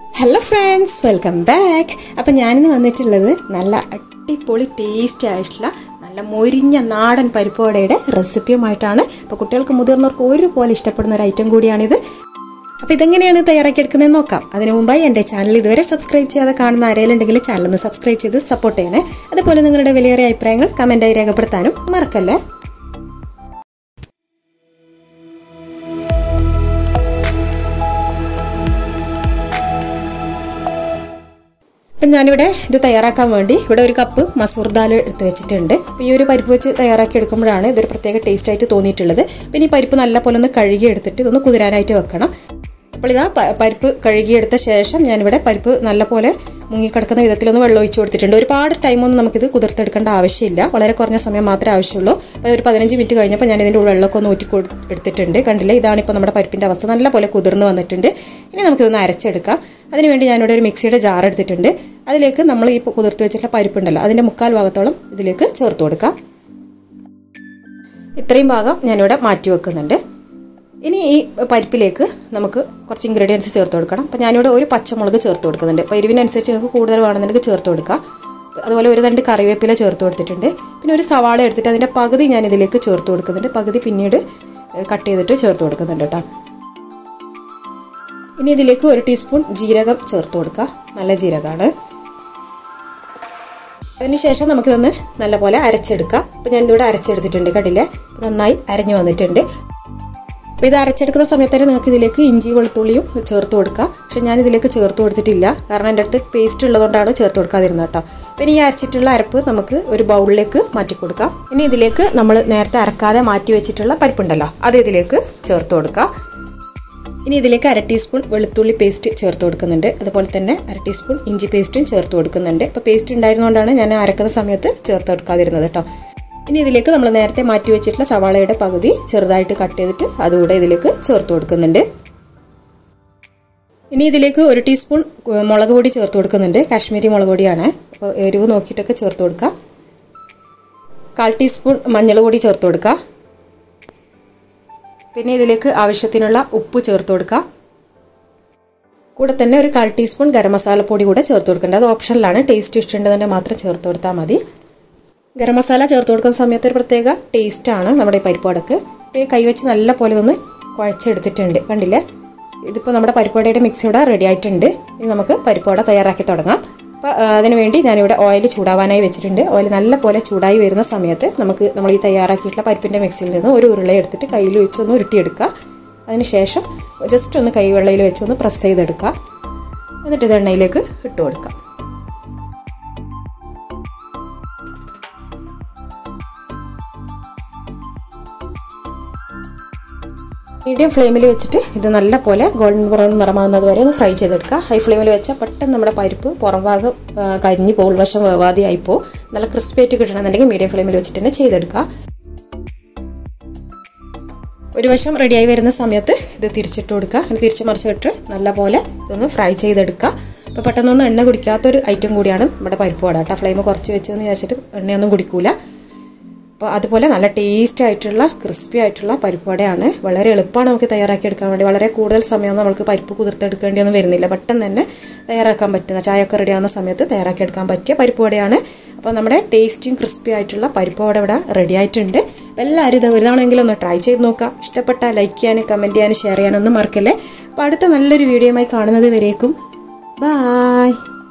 hello friends welcome back അപ്പം ഞാനിന്ന് വന്നിട്ടുള്ളത് നല്ല അടിപൊളി ടേസ്റ്റി ആയിട്ടുള്ള നല്ല മൊരിഞ്ഞ നാടൻ പരിപ്പോടയുടെ റെസിപ്പിയുമായിട്ടാണ് അപ്പോൾ കുട്ടികൾക്ക് മുതിർന്നവർക്ക് ഒരുപോലെ ഇഷ്ടപ്പെടുന്ന ഒരു ഐറ്റം കൂടിയാണിത് അപ്പോൾ ഇതെങ്ങനെയാണ് തയ്യാറാക്കി എടുക്കുന്നതെന്ന് നോക്കാം അതിനു മുമ്പായി എൻ്റെ ചാനൽ ഇതുവരെ സബ്സ്ക്രൈബ് ചെയ്യാതെ കാണുന്ന ആരെയിലുണ്ടെങ്കിൽ ചാനൽ ഒന്ന് സബ്സ്ക്രൈബ് ചെയ്ത് സപ്പോർട്ട് ചെയ്യണേ അതുപോലെ നിങ്ങളുടെ വിലയേറിയ അഭിപ്രായങ്ങൾ കമൻറ്റായി രേഖപ്പെടുത്താനും മറക്കല്ലേ അപ്പം ഞാനിവിടെ ഇത് തയ്യാറാക്കാൻ വേണ്ടി ഇവിടെ ഒരു കപ്പ് മസൂർ ദാൽ എടുത്ത് വെച്ചിട്ടുണ്ട് അപ്പോൾ ഈ ഒരു പരിപ്പ് വെച്ച് തയ്യാറാക്കി എടുക്കുമ്പോഴാണ് ഇതൊരു പ്രത്യേക ടേസ്റ്റ് ആയിട്ട് തോന്നിയിട്ടുള്ളത് പിന്നെ ഈ പരിപ്പ് നല്ല പോലെ ഒന്ന് കഴുകി എടുത്തിട്ട് ഇതൊന്ന് കുതിരാനായിട്ട് വെക്കണം അപ്പോൾ ഇതാ പ- പരിപ്പ് കഴുകിയെടുത്ത ശേഷം ഞാനിവിടെ പരിപ്പ് നല്ല പോലെ മുങ്ങിക്കിടക്കുന്ന വിധത്തിലൊന്ന് വെള്ളം ഒഴിച്ചു കൊടുത്തിട്ടുണ്ട് ഒരുപാട് ടൈമൊന്നും നമുക്കിത് കുതിർത്തെടുക്കേണ്ട ആവശ്യമില്ല വളരെ കുറഞ്ഞ സമയം മാത്രമേ ആവശ്യമുള്ളൂ അപ്പോൾ ഒരു പതിനഞ്ച് മിനിറ്റ് കഴിഞ്ഞപ്പോൾ ഞാൻ ഇതിൻ്റെ വെള്ളമൊക്കെ ഒന്ന് ഊറ്റി കൊടു എടുത്തിട്ടുണ്ട് കണ്ടില്ലേ ഇതാണ് ഇപ്പോൾ നമ്മുടെ പരിപ്പിൻ്റെ അവസ്ഥ നല്ല പോലെ കുതിർന്ന് വന്നിട്ടുണ്ട് ഇനി നമുക്കിതൊന്ന് അരച്ചെടുക്കാം അതിനുവേണ്ടി ഞാനിവിടെ ഒരു മിക്സിയുടെ ജാർ എടുത്തിട്ടുണ്ട് അതിലേക്ക് നമ്മൾ ഈ കുതിർത്ത് വെച്ചിട്ടുള്ള പരിപ്പുണ്ടല്ലോ അതിൻ്റെ മുക്കാൽ ഭാഗത്തോളം ഇതിലേക്ക് ചേർത്ത് കൊടുക്കാം ഇത്രയും ഭാഗം ഞാനിവിടെ മാറ്റി വെക്കുന്നുണ്ട് ഇനി ഈ പരിപ്പിലേക്ക് നമുക്ക് കുറച്ച് ഇൻഗ്രീഡിയൻസ് ചേർത്ത് കൊടുക്കണം അപ്പോൾ ഞാനിവിടെ ഒരു പച്ചമുളക് ചേർത്ത് കൊടുക്കുന്നുണ്ട് അപ്പോൾ എരിവിനനുസരിച്ച് നിങ്ങൾക്ക് കൂടുതൽ വേണമെന്നുണ്ടെങ്കിൽ ചേർത്ത് കൊടുക്കുക അതുപോലെ ഒരു രണ്ട് കറിവേപ്പില ചേർത്ത് കൊടുത്തിട്ടുണ്ട് പിന്നെ ഒരു സവാള എടുത്തിട്ട് അതിൻ്റെ പകുതി ഞാൻ ഇതിലേക്ക് ചേർത്ത് കൊടുക്കുന്നുണ്ട് പകുതി പിന്നീട് കട്ട് ചെയ്തിട്ട് ചേർത്ത് കൊടുക്കുന്നുണ്ട് കേട്ടോ ഇനി ഇതിലേക്ക് ഒരു ടീസ്പൂൺ ജീരകം ചേർത്ത് കൊടുക്കുക നല്ല ജീരകമാണ് അതിനുശേഷം നമുക്കിതൊന്ന് നല്ലപോലെ അരച്ചെടുക്കാം അപ്പോൾ ഞാനിതിവിടെ അരച്ചെടുത്തിട്ടുണ്ട് കണ്ടില്ലേ നന്നായി അരഞ്ഞു വന്നിട്ടുണ്ട് അപ്പോൾ ഇത് അരച്ചെടുക്കുന്ന സമയത്ത് തന്നെ നിങ്ങൾക്ക് ഇതിലേക്ക് ഇഞ്ചി വെളുത്തുള്ളിയും ചേർത്ത് കൊടുക്കുക പക്ഷെ ഞാൻ ഇതിലേക്ക് ചേർത്ത് കൊടുത്തിട്ടില്ല കാരണം എൻ്റെ അടുത്ത് പേസ്റ്റ് ഉള്ളതുകൊണ്ടാണ് ചേർത്ത് കൊടുക്കാതിരുന്നത് കേട്ടോ പിന്നെ ഈ അരച്ചിട്ടുള്ള അരപ്പ് നമുക്ക് ഒരു ബൗളിലേക്ക് മാറ്റി കൊടുക്കാം ഇനി ഇതിലേക്ക് നമ്മൾ നേരത്തെ അരക്കാതെ മാറ്റി വെച്ചിട്ടുള്ള പരിപ്പുണ്ടല്ലോ അത് ഇതിലേക്ക് ചേർത്ത് കൊടുക്കുക ഇനി ഇതിലേക്ക് അര ടീസ്പൂൺ വെളുത്തുള്ളി പേസ്റ്റ് ചേർത്ത് കൊടുക്കുന്നുണ്ട് അതുപോലെ തന്നെ അര ടീസ്പൂൺ ഇഞ്ചി പേസ്റ്റും ചേർത്ത് കൊടുക്കുന്നുണ്ട് ഇപ്പോൾ പേസ്റ്റ് ഉണ്ടായിരുന്നുകൊണ്ടാണ് ഞാൻ അരക്കുന്ന സമയത്ത് ചേർത്ത് കൊടുക്കാതിരുന്നത് കേട്ടോ ഇനി ഇതിലേക്ക് നമ്മൾ നേരത്തെ മാറ്റി വെച്ചിട്ടുള്ള സവാളയുടെ പകുതി ചെറുതായിട്ട് കട്ട് ചെയ്തിട്ട് അതുകൂടെ ഇതിലേക്ക് ചേർത്ത് കൊടുക്കുന്നുണ്ട് ഇനി ഇതിലേക്ക് ഒരു ടീസ്പൂൺ മുളക് പൊടി ചേർത്ത് കൊടുക്കുന്നുണ്ട് കാശ്മീരി മുളക് പൊടിയാണ് അപ്പോൾ എരിവ് നോക്കിയിട്ടൊക്കെ ചേർത്ത് കൊടുക്കുക കാൽ ടീസ്പൂൺ മഞ്ഞൾ പൊടി ചേർത്ത് കൊടുക്കുക പിന്നെ ഇതിലേക്ക് ആവശ്യത്തിനുള്ള ഉപ്പ് ചേർത്ത് കൊടുക്കുക കൂടെ തന്നെ ഒരു കാൽ ടീസ്പൂൺ ഗരം മസാലപ്പൊടി കൂടെ ചേർത്ത് കൊടുക്കേണ്ടത് അത് ഓപ്ഷനിലാണ് ടേസ്റ്റ് ഇഷ്ടമുണ്ടെന്നെ മാത്രം ചേർത്ത് കൊടുത്താൽ മതി ഗരം മസാല ചേർത്ത് കൊടുക്കുന്ന സമയത്ത് ഒരു പ്രത്യേക ടേസ്റ്റാണ് നമ്മുടെ ഈ പരിപ്പുവടക്ക് ഇപ്പോൾ ഈ കൈവച്ച് നല്ല പോലെ ഒന്ന് കുഴച്ചെടുത്തിട്ടുണ്ട് കണ്ടില്ലേ ഇതിപ്പോൾ നമ്മുടെ പരിപ്പുവടയുടെ മിക്സ് ഇവിടെ റെഡി ആയിട്ടുണ്ട് ഇനി നമുക്ക് പരിപ്പുവട തയ്യാറാക്കി തുടങ്ങാം അപ്പോൾ അതിന് വേണ്ടി ഞാനിവിടെ ഓയിൽ ചൂടാവാനായി വെച്ചിട്ടുണ്ട് ഓയിൽ നല്ല പോലെ ചൂടായി വരുന്ന സമയത്ത് നമുക്ക് നമ്മൾ ഈ തയ്യാറാക്കിയിട്ടുള്ള പരിപ്പിൻ്റെ മിക്സിയിൽ നിന്ന് ഒരു ഉരുള എടുത്തിട്ട് കയ്യിൽ വെച്ച് ഒന്ന് ഉരുട്ടിയെടുക്കുക അതിന് ശേഷം ജസ്റ്റ് ഒന്ന് കൈവെള്ളയിൽ വെച്ച് ഒന്ന് പ്രസ് ചെയ്തെടുക്കുക എന്നിട്ട് ഇത് എണ്ണയിലേക്ക് ഇട്ട് കൊടുക്കാം മീഡിയം ഫ്ലെയിമിൽ വെച്ചിട്ട് ഇത് നല്ല പോലെ ഗോൾഡൻ ബ്രൗൺ നിറമാകുന്നത് വരെ ഒന്ന് ഫ്രൈ ചെയ്തെടുക്കുക ഹൈ ഫ്ലെയിമിൽ വെച്ചാൽ പെട്ടെന്ന് നമ്മുടെ പരിപ്പ് പുറം ഭാഗം ആ, കരിഞ്ഞ് പോകും വശം വേവാതെയായി പോകും നല്ല ക്രിസ്പി ആയിട്ട് കിട്ടണമെന്നുണ്ടെങ്കിൽ മീഡിയം ഫ്ലെയിമിൽ വെച്ചിട്ട് തന്നെ ചെയ്തെടുക്കുക ഒരു വശം റെഡിയായി വരുന്ന സമയത്ത് ഇത് തിരിച്ചിട്ട് കൊടുക്കുക ഇത് തിരിച്ച് മറിച്ചിട്ട് നല്ല പോലെ ഇതൊന്ന് ഫ്രൈ ചെയ്തെടുക്കുക അപ്പോൾ പെട്ടെന്നൊന്നും എണ്ണ കുടിക്കാത്തൊരു ഐറ്റം കൂടിയാണ് നമ്മുടെ പരിപ്പ് വട കേട്ടോ ഫ്ലെയിം കുറച്ച് വെച്ചെന്ന് വിചാരിച്ചിട്ട് എണ്ണയൊന്നും കുടിക്കൂല അപ്പോൾ അതുപോലെ നല്ല ടേസ്റ്റ് ആയിട്ടുള്ള ക്രിസ്പി ആയിട്ടുള്ള പരിപ്പ് വടയാണ് വളരെ എളുപ്പമാണ് നമുക്ക് തയ്യാറാക്കി എടുക്കാൻ വേണ്ടി വളരെ കൂടുതൽ സമയം നമുക്ക് പരിപ്പ് കുതിർത്തെടുക്കേണ്ടിയൊന്നും വരുന്നില്ല പെട്ടെന്ന് തന്നെ തയ്യാറാക്കാൻ പറ്റുന്ന ചായയൊക്കെ റെഡിയാവുന്ന സമയത്ത് തയ്യാറാക്കി എടുക്കാൻ പറ്റിയ പരിപ്പ് വടയാണ് അപ്പോൾ നമ്മുടെ ടേസ്റ്റിയും ക്രിസ്പി ആയിട്ടുള്ള പരിപ്പ് വട ഇവിടെ റെഡി ആയിട്ടുണ്ട് അപ്പോൾ എല്ലാവരും ഇത് ഒരുതാണെങ്കിലും ഒന്ന് ട്രൈ ചെയ്ത് നോക്കുക ഇഷ്ടപ്പെട്ടാൽ ലൈക്ക് ചെയ്യാനും കമൻറ്റ് ചെയ്യാനും ഷെയർ ചെയ്യാനൊന്നും മറക്കല്ലേ അപ്പോൾ അടുത്ത നല്ലൊരു വീഡിയോയുമായി കാണുന്നത് വരേക്കും ബായ്